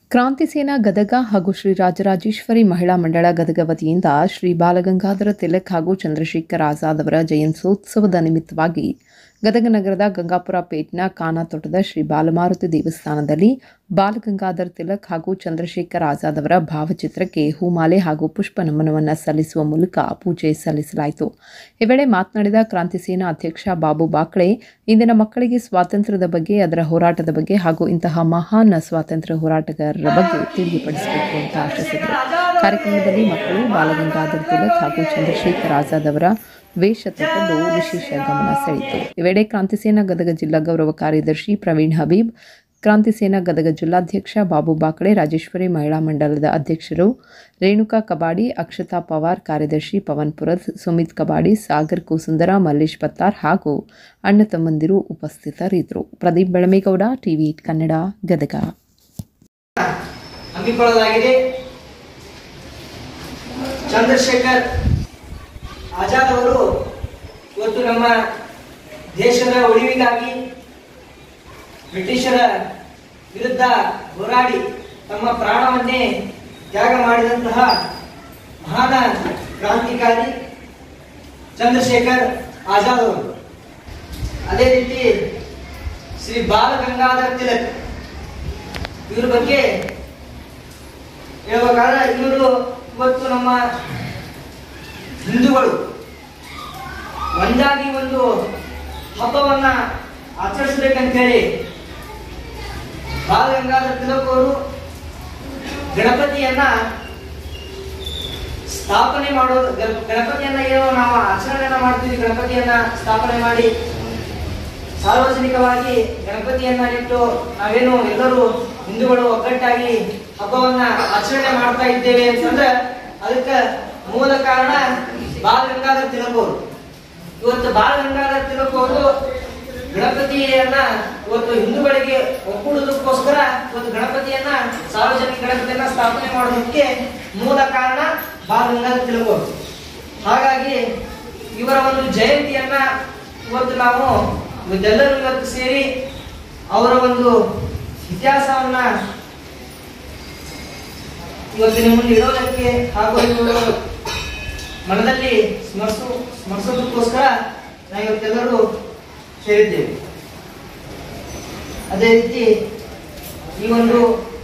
ಕ್ರಾಂತಿ ಸೇನಾ ಗದಗ ಹಾಗೂ ಶ್ರೀ ರಾಜರಾಜೇಶ್ವರಿ ಮಹಿಳಾ ಮಂಡಳ ಗದಗ ವತಿಯಿಂದ ಶ್ರೀ ಬಾಲಗಂಗಾಧರ ತಿಲಕ್ ಹಾಗೂ ಚಂದ್ರಶೇಖರ್ ಆಜಾದ್ ಅವರ ಜಯಂತ್ಯೋತ್ಸವದ ನಿಮಿತ್ತವಾಗಿ ಗದಗ ನಗರದ ಗಂಗಾಪುರ ಪೇಟ್ನ ಕಾನಾತೋಟದ ಶ್ರೀ ಬಾಲಮಾರುತಿ ದೇವಸ್ಥಾನದಲ್ಲಿ ಬಾಲಗಂಗಾಧರ್ ತಿಲಕ್ ಹಾಗೂ ಚಂದ್ರಶೇಖರ್ ಆಜಾದ್ ಅವರ ಭಾವಚಿತ್ರಕ್ಕೆ ಹೂಮಾಲೆ ಹಾಗೂ ಪುಷ್ಪ ನಮನವನ್ನು ಸಲ್ಲಿಸುವ ಮೂಲಕ ಪೂಜೆ ಸಲ್ಲಿಸಲಾಯಿತು ಈ ವೇಳೆ ಮಾತನಾಡಿದ ಕ್ರಾಂತಿ ಸೇನಾ ಅಧ್ಯಕ್ಷ ಬಾಬು ಬಾಕ್ಳೆ ಇಂದಿನ ಮಕ್ಕಳಿಗೆ ಸ್ವಾತಂತ್ರ್ಯದ ಬಗ್ಗೆ ಅದರ ಹೋರಾಟದ ಬಗ್ಗೆ ಹಾಗೂ ಇಂತಹ ಮಹಾನ್ ಸ್ವಾತಂತ್ರ್ಯ ಹೋರಾಟಗಾರರ ಬಗ್ಗೆ ತಿಳಿಯಪಡಿಸಬೇಕು ಅಂತ ಆಶಿಸಿದರು ಕಾರ್ಯಕ್ರಮದಲ್ಲಿ ಮಕ್ಕಳು ಬಾಲಗಂಗಾಧರ್ ತಿಲಕ್ ಹಾಗೂ ಚಂದ್ರಶೇಖರ್ ಆಜಾದ್ ಅವರ ವೇಷ ತೊಟ್ಟದ್ದು ವಿಶೇಷ ಗಮನ ಸೆಳೆಯಿತು ಈ ವೇಳೆ ಕ್ರಾಂತಿ ಸೇನಾ ಗದಗ ಜಿಲ್ಲಾ ಗೌರವ ಕಾರ್ಯದರ್ಶಿ ಪ್ರವೀಣ್ ಹಬೀಬ್ ಕ್ರಾಂತಿ ಸೇನಾ ಗದಗ ಜಿಲ್ಲಾಧ್ಯಕ್ಷ ಬಾಬು ಬಾಕಳೆ ರಾಜೇಶ್ವರಿ ಮಹಿಳಾ ಮಂಡಲದ ಅಧ್ಯಕ್ಷರು ರೇಣುಕಾ ಕಬಾಡಿ ಅಕ್ಷತಾ ಪವಾರ್ ಕಾರ್ಯದರ್ಶಿ ಪವನ್ ಪುರದ್ ಸುಮಿತ್ ಕಬಾಡಿ ಸಾಗರ್ ಕೂಸುಂದರ ಮಲ್ಲೇಶ್ ಪತ್ತಾರ್ ಹಾಗೂ ಅಣ್ಣ ತಮ್ಮಂದಿರು ಉಪಸ್ಥಿತರಿದ್ದರು ಪ್ರದೀಪ್ ಬೆಳಮೇಗೌಡ ಟಿವಿ ಕನ್ನಡ ಗದಗ ಹಮ್ಮಿಕೊಳ್ಳಲಾಗಿದೆ ಚಂದ್ರಶೇಖರ್ ಆಜಾದ್ ಅವರು ಇವತ್ತು ನಮ್ಮ ದೇಶದ ಉಳಿವಿಗಾಗಿ ಬ್ರಿಟಿಷರ ವಿರುದ್ಧ ಹೋರಾಡಿ ತಮ್ಮ ಪ್ರಾಣವನ್ನೇ ತ್ಯಾಗ ಮಾಡಿದಂತಹ ಮಹಾನ ಕ್ರಾಂತಿಕಾರಿ ಚಂದ್ರಶೇಖರ್ ಆಜಾದ್ ಅವರು ಅದೇ ರೀತಿ ಶ್ರೀ ಬಾಲ ಗಂಗಾಧರ್ ತಿಲಕ್ ಇವ್ರ ಬಗ್ಗೆ ಹೇಳ್ಬೇಕಾದ್ರೆ ಇವರು ಇವತ್ತು ನಮ್ಮ ಹಿಂದೂಗಳು ಒಂದಾಗಿ ಒಂದು ಹಬ್ಬವನ್ನ ಆಚರಿಸಬೇಕಂತೇಳಿ ಬಾಲಗಂಗಾಧರ ತಿಲಕ್ ಅವರು ಗಣಪತಿಯನ್ನ ಸ್ಥಾಪನೆ ಮಾಡೋದು ಗಣ- ಗಣಪತಿಯನ್ನ ಏನೋ ನಾವು ಆಚರಣೆಯನ್ನ ಮಾಡ್ತೀವಿ ಗಣಪತಿಯನ್ನ ಸ್ಥಾಪನೆ ಮಾಡಿ ಸಾರ್ವಜನಿಕವಾಗಿ ಗಣಪತಿಯನ್ನ ಇಟ್ಟು ನಾವೇನು ಎಲ್ಲರೂ ಹಿಂದೂಗಳು ಒಗ್ಗಟ್ಟಾಗಿ ಹಬ್ಬವನ್ನ ಆಚರಣೆ ಮಾಡ್ತಾ ಇದ್ದೇವೆ ಅಂತಂದ್ರೆ ಅದಕ್ಕೆ ಮೂಲ ಕಾರಣ ಬಾಲ ಗಂಗಾಧರ ತಿಲಕ್ ಅವರು ಇವತ್ತು ಬಾಲ ಗಂಗಾಧರ ತಿಲಕ್ ಅವರು ಗಣಪತಿಯನ್ನ ಇವತ್ತು ಹಿಂದೂಗಳಿಗೆ ಒಕ್ಕೂಡುವುದಕ್ಕೋಸ್ಕರ ಇವತ್ತು ಗಣಪತಿಯನ್ನ ಸಾರ್ವಜನಿಕ ಗಣಪತಿಯನ್ನ ಸ್ಥಾಪನೆ ಮಾಡೋದಕ್ಕೆ ಮೂಲ ಕಾರಣ ಬಾಲ ಗಂಗಾಧರ ತಿಲಕ್ ಅವರು ಹಾಗಾಗಿ ಇವರ ಒಂದು ಜಯಂತಿಯನ್ನ ಇವತ್ತು ನಾವು ಇವತ್ತೆಲ್ಲರೂ ಇವತ್ತು ಸೇರಿ ಅವರ ಒಂದು ಇತಿಹಾಸವನ್ನ ಇವತ್ತು ನಿಮ್ಮ ಮುಂದೆ ಇಡೋದಕ್ಕೆ ಹಾಗೂ ಇವರು ಮನದಲ್ಲಿ ಸ್ಮರಿಸು ಸ್ಮರಿಸೋದಕ್ಕೋಸ್ಕರ ನಾವು ಇವತ್ತೆಲ್ಲರೂ ಸೇರಿದ್ದೇವೆ ಅದೇ ರೀತಿ ಈ ಒಂದು